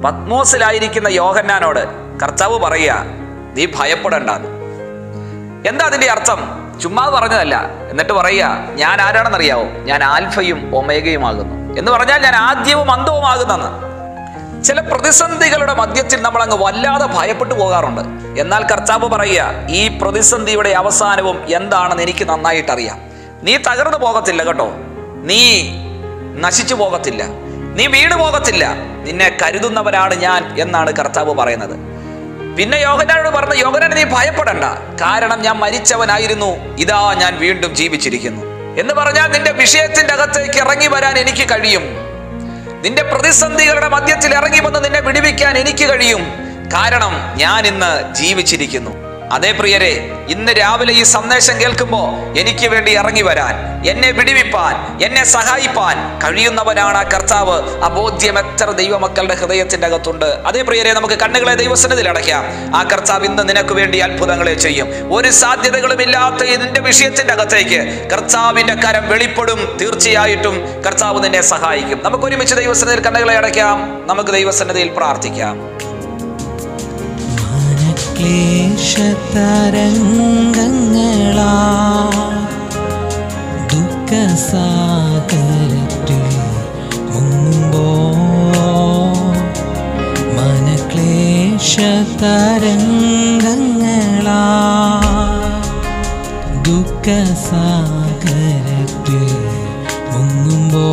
പത്മോസിലായിരിക്കുന്ന യോഹന്നാനോട് കർത്താവ് പറയുക നീ ഭയപ്പെടണ്ടെന്ന് എന്താ അതിന്റെ അർത്ഥം ചുമ്മാ പറഞ്ഞതല്ല എന്നിട്ട് പറയുക ഞാൻ ആരാണെന്നറിയാവോ ഞാൻ ആൽഫയും ഒമേഗയുമാകുന്നു എന്ന് പറഞ്ഞാൽ ഞാൻ ആദ്യവും അന്തവുമാകുന്നെന്ന് ചില പ്രതിസന്ധികളുടെ മധ്യത്തിൽ നമ്മൾ അങ്ങ് വല്ലാതെ ഭയപ്പെട്ടു പോകാറുണ്ട് എന്നാൽ കർത്താവ് പറയുക ഈ പ്രതിസന്ധിയുടെ അവസാനവും എന്താണെന്ന് എനിക്ക് നന്നായിട്ട് അറിയാം നീ തകർന്നു പോകത്തില്ല കേട്ടോ നീ നശിച്ചു പോകത്തില്ല നീ വീണു പോകത്തില്ല നിന്നെ കരുതുന്നവനാണ് ഞാൻ എന്നാണ് കർത്താവ് പറയുന്നത് പിന്നെ യോഹനാനോട് പറഞ്ഞു യോഹനാൻ നീ ഭയപ്പെടണ്ട കാരണം ഞാൻ മരിച്ചവനായിരുന്നു ഇതാ ഞാൻ വീണ്ടും ജീവിച്ചിരിക്കുന്നു എന്ന് പറഞ്ഞാൽ നിന്റെ വിഷയത്തിന്റെ അകത്തേക്ക് ഇറങ്ങി വരാൻ എനിക്ക് കഴിയും നിന്റെ പ്രതിസന്ധികളുടെ മധ്യത്തിൽ ഇറങ്ങി വന്ന് നിന്നെ വിടുവിക്കാൻ എനിക്ക് കഴിയും കാരണം ഞാൻ ഇന്ന് ജീവിച്ചിരിക്കുന്നു അതേ പ്രിയരെ ഇന്ന് രാവിലെ ഈ സന്ദേശം കേൾക്കുമ്പോൾ എനിക്ക് വേണ്ടി ഇറങ്ങി വരാൻ എന്നെ വിടുവിപ്പാൻ എന്നെ സഹായിപ്പാൻ കഴിയുന്നവനാണ് ആ കർത്താവ് ആ ബോധ്യം എത്ര ദൈവമക്കളുടെ ഹൃദയത്തിന്റെ അകത്തുണ്ട് അതേ പ്രിയരെ നമുക്ക് കണ്ണുകളെ ദൈവസന്നിധിയിൽ അടയ്ക്കാം ആ കർത്താവ് ഇന്ന് നിനക്ക് വേണ്ടി അത്ഭുതങ്ങളെ ചെയ്യും ഒരു സാധ്യതകളും ഇല്ലാത്ത ഇതിന്റെ വിഷയത്തിന്റെ അകത്തേക്ക് കർത്താവിന്റെ കരം വെളിപ്പെടും തീർച്ചയായിട്ടും കർത്താവ് നിന്നെ സഹായിക്കും നമുക്ക് ഒരുമിച്ച് ദൈവസന്നിധിയിൽ കണ്ണുകളെ അടയ്ക്കാം നമുക്ക് ദൈവസന്നിധിയിൽ പ്രാർത്ഥിക്കാം മനക്ലേശതരംഗങ്ങളാ ദുഃഖസാഗരത്തിൽ മുമ്പോ മനക്ലേശതരംഗങ്ങളാ ദുഃഖസാഗരത്തിൽ മുങ്ങുമ്പോ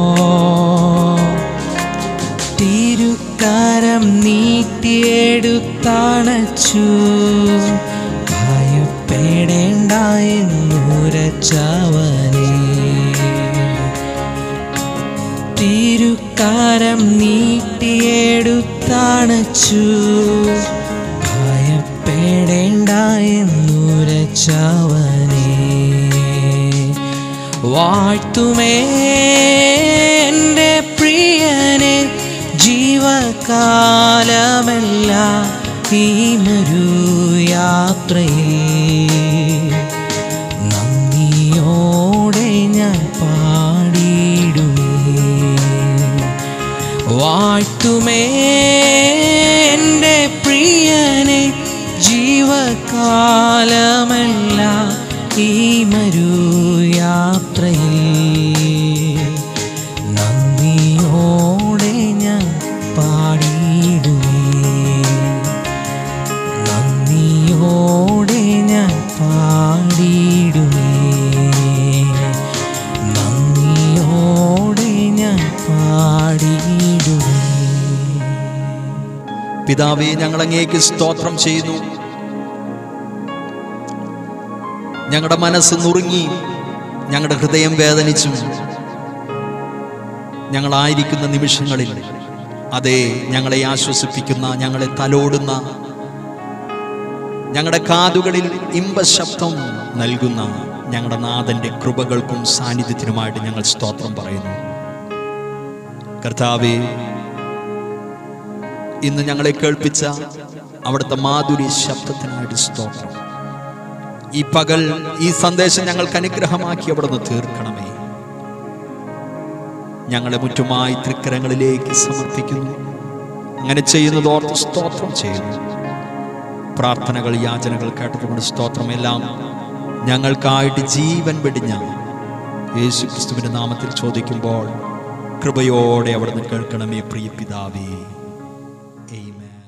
തിരുക്കാരം നീട്ടിയെടുത്തണച്ചു ഭയപ്പെടേണ്ട എന്നുരച്ചവനെ തിരുക്കാരം നീട്ടിയെടുത്തണച്ചു ഭയപ്പെടേണ്ട എന്നുരച്ചവനെ വാഴ്ത്തുമേ എൻ്റെ പ്രിയനെ ജീവകാലമെല്ലാം ഈ മരു യാത്രയിൽ നന്ദിയോടെ ഞാൻ പാടിയിടുമേ വാഴ്ത്തുമേ എൻ്റെ പ്രിയനെ ജീവകാലമെല്ലാം ഈ മരു യാത്രയിൽ നന്ദിയോടെ ഞാൻ പാടിയിടുമേ നന്ദിയോടെ ഞാൻ പാടിയിടുമേ നന്ദിയോടെ ഞാൻ പാടിയിടുമേ പിതാവേ ഞങ്ങൾ അങ്ങേക്ക് സ്തോത്രം ചെയ്യുന്നു ഞങ്ങളുടെ മനസ്സ് നുറുങ്ങി ഞങ്ങളുടെ ഹൃദയം വേദനിച്ചും ഞങ്ങളായിരിക്കുന്ന നിമിഷങ്ങളിൽ അതെ ഞങ്ങളെ ആശ്വസിപ്പിക്കുന്ന ഞങ്ങളെ തലോടുന്ന ഞങ്ങളുടെ കാതുകളിൽ ഇമ്പശബ്ദം നൽകുന്ന ഞങ്ങളുടെ നാഥന്റെ കൃപകൾക്കും സാന്നിധ്യത്തിനുമായിട്ട് ഞങ്ങൾ സ്തോത്രം പറയുന്നു കർത്താവേ ഇന്ന് ഞങ്ങളെ കേൾപ്പിച്ച അവിടുത്തെ മാധുര്യ ശബ്ദത്തിനായിട്ട് സ്തോത്രം ഈ പകൽ ഈ സന്ദേശം ഞങ്ങൾക്ക് അനുഗ്രഹമാക്കി അവിടുന്ന് തീർക്കണമേ ഞങ്ങളെ മുറ്റുമായി തൃക്കരങ്ങളിലേക്ക് സമർപ്പിക്കുന്നു അങ്ങനെ ചെയ്യുന്നത് ഓർത്ത് സ്തോത്രം ചെയ്യുന്നു പ്രാർത്ഥനകൾ യാചനകൾ കേട്ടതുകൊണ്ട് സ്തോത്രമെല്ലാം ഞങ്ങൾക്കായിട്ട് ജീവൻ വെടിഞ്ഞ യേശു ക്രിസ്തുവിന്റെ നാമത്തിൽ ചോദിക്കുമ്പോൾ കൃപയോടെ അവിടുന്ന് കേൾക്കണമേ പ്രിയ പിതാവേ